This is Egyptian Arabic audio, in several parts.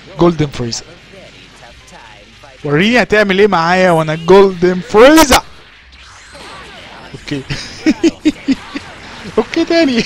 جولدن فريزر وريني هتعمل ايه معايا وانا جولدن فريزر اوكي اوكي تاني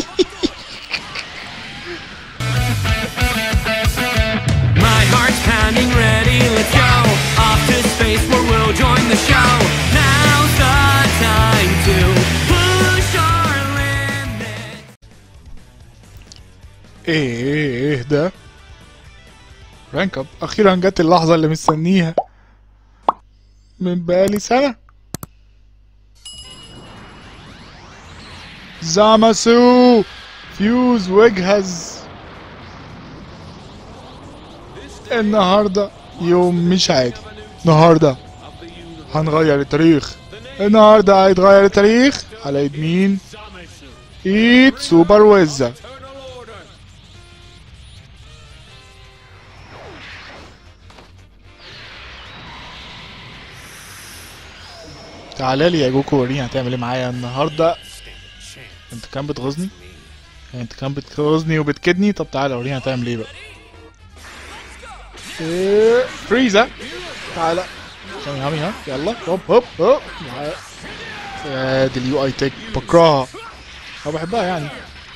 My heart's pounding ready, let's go Off to space where we'll join the show Now's the time to push our limits ايه ايه ايه ده رانك اب اخيرا جت اللحظة اللي مستنيها من بقالي سنة زاماسو فيوز واجهز النهاردة يوم مش عادي النهاردة هنغير التاريخ النهاردة هيتغير التاريخ على ايد مين؟ ايد سوبر ويزا تعالى لي يا جوكو وريني هتعمل ايه معايا النهارده انت كان بتغيظني انت كان بتغيظني وبتكدني طب تعالى وريني هتعمل ايه بقى إيه، فريزا تعالى عشان هامي ها يلا هوب هوب هوب يا دي اليو اي تك بكرهها انا بحبها يعني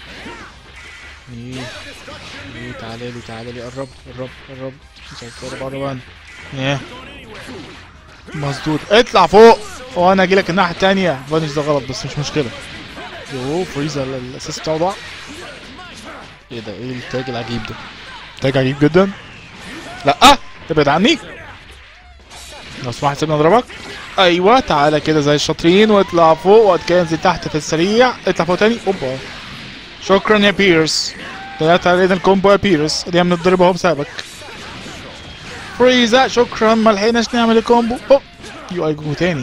ايه ايه تعالى لي تعالى لي قرب قرب قرب مش عايز تقرب قرب انا ايه مظبوط اطلع فوق وانا اجي لك الناحيه التانية فانيش ده غلط بس مش مشكله يوه فريزا ال- الاساس بتاعه ضاع ايه ده ايه التاج العجيب ده تاج عجيب جدا لا ابعد عني لو سمحت سيبني اضربك ايوه تعالى كده زي الشاطرين واطلع فوق وبعد كده انزل تحت في السريع اطلع فوق تاني اوبا شكرا يا بيرس طلعت علينا الكومبو يا بيرس ادينا بنضرب اهو بسببك فريزا شكرا ما لحقناش نعمل الكومبو اوب يو اي جو تاني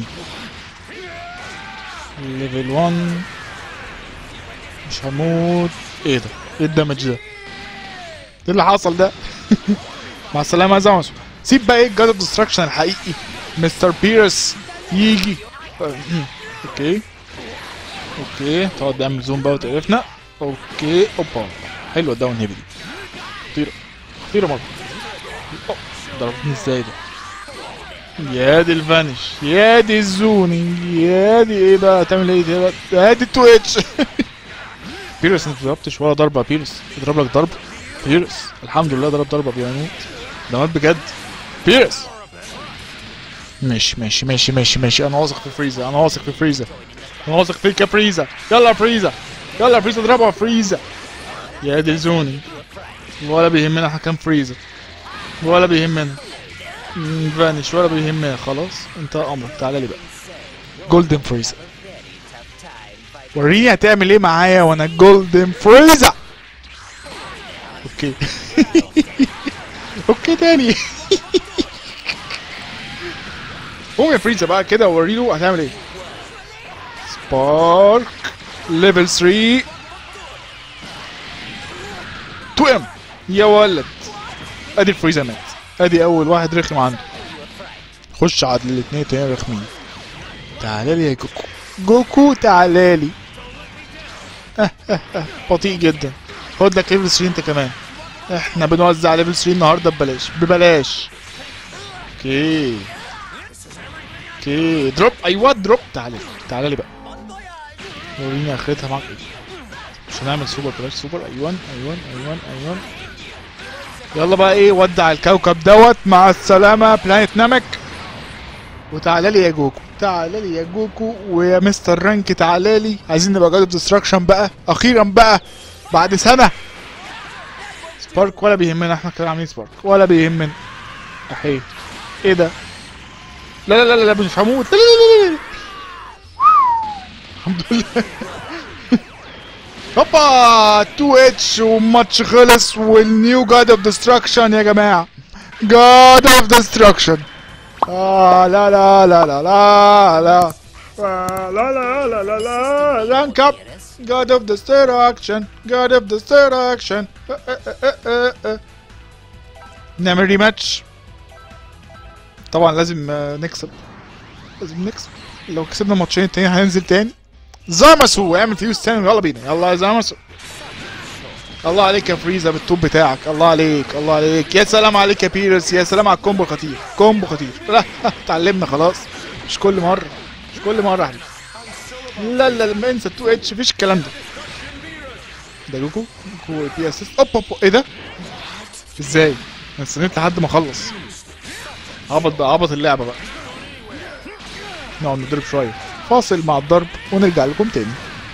ليفل 1 مش هموت ايه ده ايه الدمج ده ايه اللي حصل ده مع السلامه يا زامسو سيب بقى ايه الجاد اوف ديستراكشن الحقيقي مستر بيرس يجي اوكي اوكي تقعد تعمل زوم بقى وتقرفنا اوكي اوبا حلوه الداون هيفي دي طيره طيره مره أوه، ضربتني ازاي ده يا دي الفانش يا دي الزونينج يا دي ايه بقى هتعمل ايه ده بقى؟ يا دي التويتش بيرس انت ضربتش ولا ضربه يا بيرس اضرب لك ضربه بيرس الحمد لله ضرب ضربه بيموت ده مات بجد بيرس ماشي ماشي ماشي ماشي ماشي انا واثق في فريزا انا واثق في فريزا انا واثق فيك يا فريزا يلا يا فريزا يلا يا فريزا اضربها يا فريزا يا دي الزوني ولا بيهمنا حكام فريزا ولا بيهمنا مم، فانيش ولا بيهمنا خلاص انت امرك تعالى لي بقى جولدن فريزا وريني هتعمل ايه معايا وانا جولدن فريزا اوكي اوكي تاني قوم يا فريزا بقى كده وريله هتعمل ايه سبارك ليفل 3 2 ام يا ولد ادي الفريزا مات ادي اول واحد رخم عنده خش على الاثنين التانيين رخمين تعالى لي يا جوكو جوكو تعالى لي بطيء جدا خد لك ليفل 3 انت كمان احنا بنوزع ليفل 3 النهارده ببلاش ببلاش اوكي اوكي دروب ايوه دروب تعالى لي تعالى لي بقى وريني اخرتها معاك ايه مش هنعمل سوبر بلاش سوبر ايوان ايوان ايوان ايوان يلا بقى ايه ودع الكوكب دوت مع السلامة بلانيت نامك وتعالى لي يا جوكو تعالى لي يا جوكو ويا مستر رانك تعالى لي عايزين نبقى جاد ديستراكشن بقى اخيرا بقى بعد سنة سبارك ولا بيهمنا احنا كده عاملين سبارك ولا بيهمنا احي ايه ده لا لا لا لا مش هموت لا لا لا لا لا الحمد لله هوبا 2 اتش وماتش خلص والنيو جاد اوف ديستراكشن يا جماعه جاد اوف ديستراكشن آه لا لا لا لا لا لا آه لا لا لا لا لا رانك اب جاد اوف ديستراكشن جاد اوف ديستراكشن نعمل ريماتش طبعا لازم آه، نكسب لازم نكسب لو كسبنا ماتشين تاني هننزل تاني زامسو اعمل فيوز تاني يلا بينا يلا يا زامسو الله عليك يا فريزا بالطوب بتاعك الله عليك الله عليك يا سلام عليك يا بيرس يا سلام على الكومبو خطير كومبو خطير لا اتعلمنا خلاص مش كل مره مش كل مره يا حبيبي لا لا لا ما انسى 2 اتش مفيش الكلام ده ده جوكو جوكو بي اسيست اوب اوب ايه ده ازاي انا استنيت لحد ما اخلص عبط بقى عبط اللعبه بقى نقعد نضرب شويه فاصل مع الضرب ونرجع لكم تاني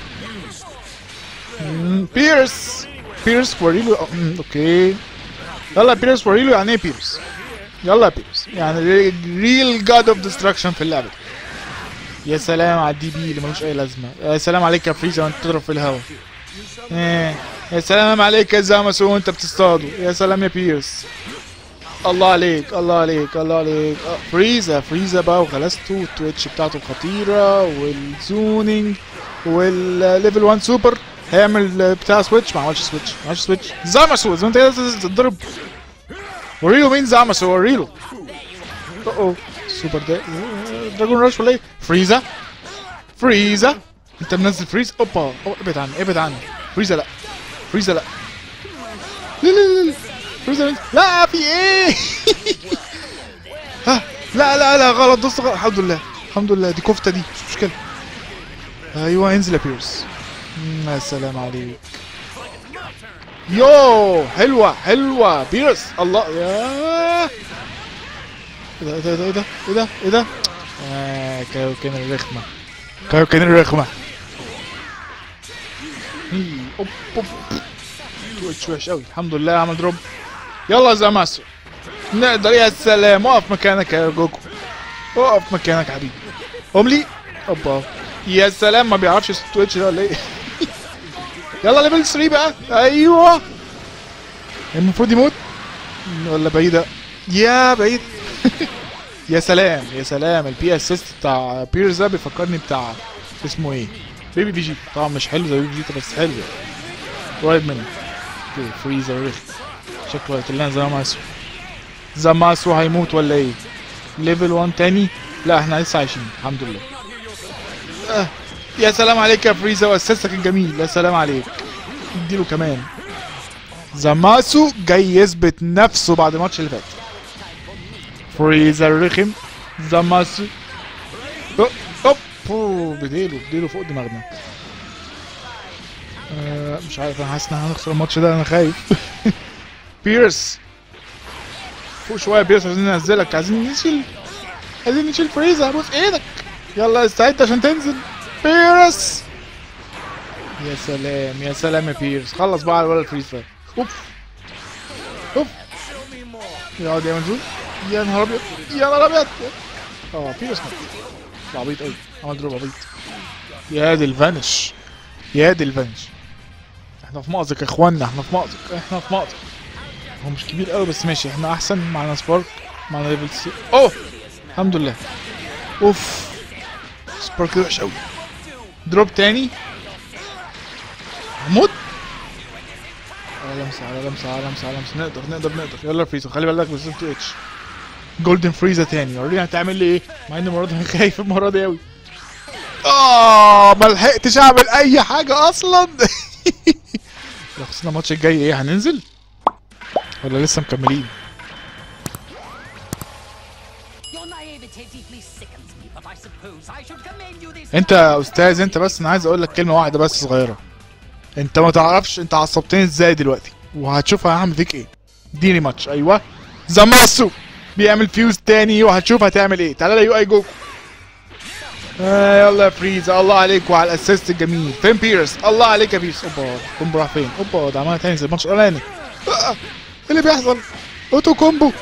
مم، بيرس بيرس وريله مم، اوكي يلا يا بيرس وريله يعني ايه بيرس يلا يا بيرس يعني ريل جاد اوف ديستراكشن في اللعبه دي. يا سلام على الدي بي اللي ملوش اي لازمه يا سلام عليك يا فريزا وانت بتضرب في الهواء إيه. يا سلام عليك يا زامسو وانت بتصطاده يا سلام يا بيرس الله عليك الله عليك الله عليك آه، فريزا فريزا بقى وغلسته والتويتش بتاعته الخطيرة والزونينج والليفل 1 سوبر هيعمل بتاع سويتش ما عملش سويتش ما عملش سويتش زامسو زي ما انت كده تضرب وريله مين زامسو وريله اوه اوه سوبر ده دراجون راش ولا ايه فريزا فريزا انت منزل فريز اوبا أوه، ابعد عني ابعد عني فريزا لا فريزا لا لا لا لا فريزا مين؟ لا في ايه ها لا لا لا غلط دوست غلط الحمد لله الحمد لله دي كفته دي مش مشكله ايوه انزل يا بيرس مم، يا سلام عليك يو حلوه حلوه بيرس الله يا ايه ده ايه ده ايه ده ايه ده ايه ده آه كايوكين الرخمه كايوكين الرخمه هي، اوب اوب تويتش وحش قوي الحمد لله عمل دروب يلا يا زماسو نقدر يا سلام اقف مكانك يا جوكو اقف مكانك يا حبيبي قوم لي اوبا يا سلام ما بيعرفش تويتش ده ولا ايه يلا ليفل 3 بقى ايوه المفروض يموت ولا بعيدة يا بعيد يا سلام يا سلام البي اسيست بتاع بيرز ده بيفكرني بتاع اسمه ايه بيبي في جي طبعا مش حلو زي بيبي جيتا بس حلو قريب منه اوكي فريزر ريفت شكله هيطلعنا زي ماسو زي ماسو هيموت ولا ايه ليفل 1 تاني لا احنا لسه عايشين الحمد لله آه. يا سلام عليك يا فريزا واسسك الجميل يا سلام عليك اديله كمان زاماسو جاي يثبت نفسه بعد الماتش اللي فات فريزا الرخم زاماسو أوب، اوب أوه، بديله بديله فوق دماغنا آه مش عارف انا حاسس ان هنخسر الماتش ده انا خايف بيرس فوق شويه بيرس عايزين ننزلك عايزين نشيل عايزين نشيل فريزا بص ايدك يلا استعد عشان تنزل بيرس يا سلام يا سلام يا بيرس خلص بقى على الولد فريز فاير اوف اوف يقعد يعمل زون يا نهار ابيض يا نهار ابيض اه بيرس مات ده عبيط قوي عمل دروب عبيط يا دي الفانش يا دي الفانش احنا في مأزق يا اخوانا احنا في مأزق احنا في مأزق هو مش كبير قوي بس ماشي احنا احسن معنا سبارك معنا ليفل سي اوه الحمد لله اوف سبارك وحش قوي دروب تاني هموت على لمسة على لمسة على لمسة على لمسة نقدر نقدر نقدر يلا فريزا خلي بالك بس 2 اتش جولدن فريزا تاني وريني هتعمل لي ايه مع ان المرة دي انا خايف المرة دي قوي اه ما لحقتش اعمل اي حاجة اصلا لو خسرنا الماتش الجاي ايه هننزل ولا لسه مكملين Your naivete deeply sickens me, but I suppose I should commend you this انت يا استاذ انت بس انا عايز اقول لك كلمه واحده بس صغيره انت ما تعرفش انت عصبتني ازاي دلوقتي وهتشوف هعمل فيك ايه اديني ماتش ايوه زماسو بيعمل فيوز تاني وهتشوف هتعمل ايه تعالى يا يو اي جوكو آه يلا يا فريز الله عليك وعلى الاسيست الجميل فين بيرس الله عليك يا بيرس اوبا كومبو راح فين اوبا ده عملها تاني زي الماتش الاولاني آه، ايه اللي بيحصل اوتو كومبو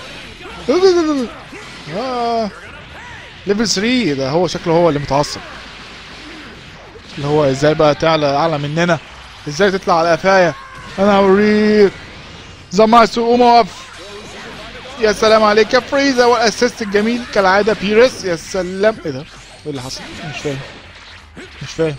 آه. ليفل 3 ده هو شكله هو اللي متعصب اللي هو ازاي بقى تعلى اعلى مننا ازاي تطلع على قفايا انا هوريك زماسو قوم اقف يا سلام عليك يا فريزا والاسيست الجميل كالعاده بيرس يا سلام ايه ده؟ ايه اللي حصل؟ مش فاهم مش فاهم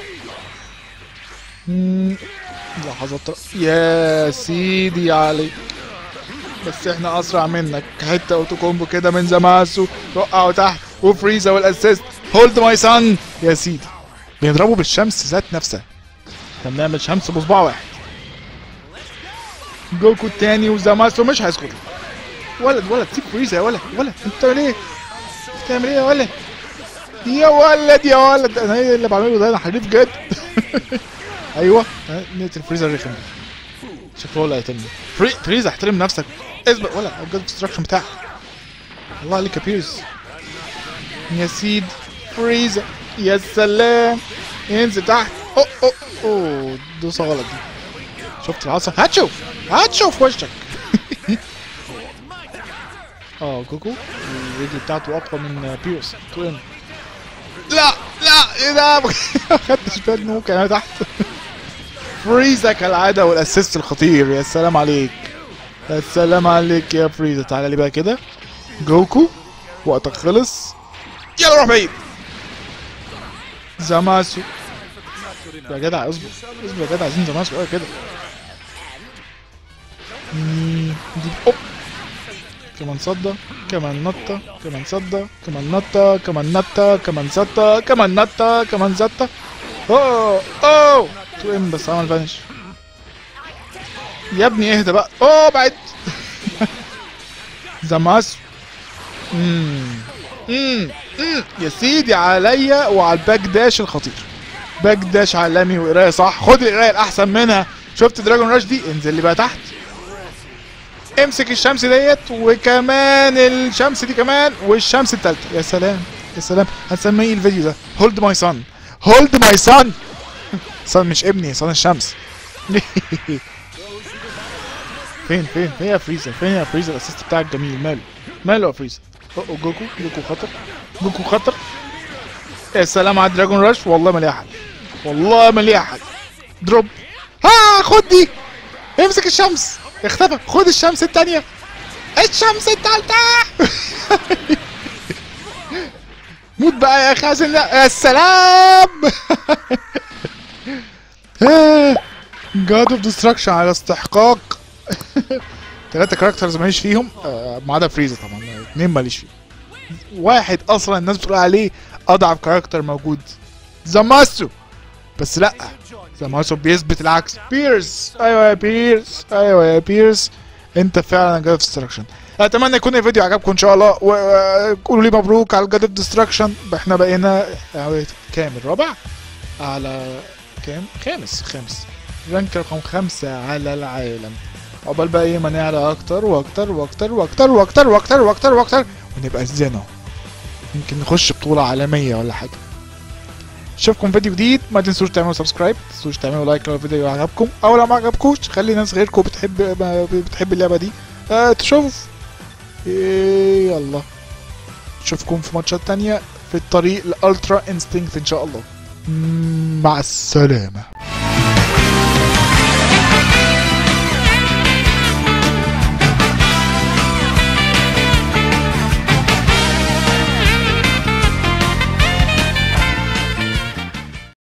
مم، لحظات ر- يا سيدي عليك بس احنا اسرع منك حته اوتو كومبو كده من زماسو وقعوا تحت وفريزا والاسيست هولد ماي سان يا سيدي بيضربوا بالشمس ذات نفسها احنا بنعمل شمس بصباع واحد جوكو التاني وزاماسو مش هيسكت ولد ولد سيب فريزا يا ولد ولد انت بتعمل ايه؟ بتعمل ايه يا ولد؟ يا ولد يا ولد انا ايه اللي بعمله ده انا حريف جد ايوه ها، نقتل فريزا الرخم ده شكله هو اللي هيقتلني فري... فريزا احترم نفسك اثبت ولا الجاد ديستراكشن بتاعك الله عليك يا بيرس يا سيد فريزا يا سلام انزل تحت اوه اوه اوه دوسه غلط دي شفت العصا هتشوف هتشوف وشك اه كوكو الرجل بتاعته اقوى من بيرس تو ام لا لا ايه ده ما خدتش بالي انه ممكن انا تحت فريزا كالعاده والاسيست الخطير يا سلام عليك يا سلام عليك يا فريزا تعالى لي بقى كده جوكو وقتك خلص يلا روح بعيد زاماسو يا جدع اصبر اصبر يا جدع عايزين زاماسو قوي كده مم، دي اوب كمان صدى كمان نطة كمان صدى كمان نطة كمان نطة كمان صدى كمان نطة كمان صدى اوه اوه تو ام بس عمل فانش يا ابني اهدى بقى اوه بعد زماس امم امم امم يا سيدي عليا وعلى الباك داش الخطير باك داش عالمي وقرايه صح خد القرايه الاحسن منها شفت دراجون راش دي انزل لي بقى تحت امسك الشمس ديت وكمان الشمس دي كمان والشمس التالتة يا سلام يا سلام هنسميه ايه الفيديو ده هولد ماي سان هولد ماي سان سان مش ابني سان الشمس فين فين فين يا فريزر فين يا فريزر الاسيست بتاعك جميل ماله ماله يا فريزر أوه، جوكو جوكو خطر جوكو خطر يا سلام على دراجون راش والله ما ليها حل والله ما ليها حل دروب ها خد دي امسك الشمس اختفى خد الشمس التانية الشمس التالتة موت بقى يا خازن يا سلام جاد اوف ديستراكشن على استحقاق ثلاثة كاركترز ماليش فيهم آه، ما عدا فريزا طبعا اتنين ماليش فيهم واحد اصلا الناس بتقول عليه اضعف كاركتر موجود زاماسو بس لا زاماسو بيثبت العكس بيرس ايوه يا بيرس ايوه يا بيرس انت فعلا جاد اوف ديستراكشن اتمنى يكون الفيديو عجبكم ان شاء الله وقولوا لي مبروك على الجاد اوف ديستراكشن احنا بقينا آه، كام الرابع على كام خامس خامس رانك رقم خمسة على العالم عقبال بقى ايه ما نعلى اكتر واكتر واكتر واكتر واكتر واكتر واكتر واكتر ونبقى زينا يمكن نخش بطولة عالمية ولا حاجة اشوفكم فيديو جديد ما تنسوش تعملوا سبسكرايب ما تنسوش تعملوا لايك لو الفيديو عجبكم او لو ما عجبكوش خلي ناس غيركم بتحب ما بتحب اللعبة دي آه تشوف إيه يلا اشوفكم في ماتشات تانية في الطريق لالترا انستنكت ان شاء الله مم، مع السلامة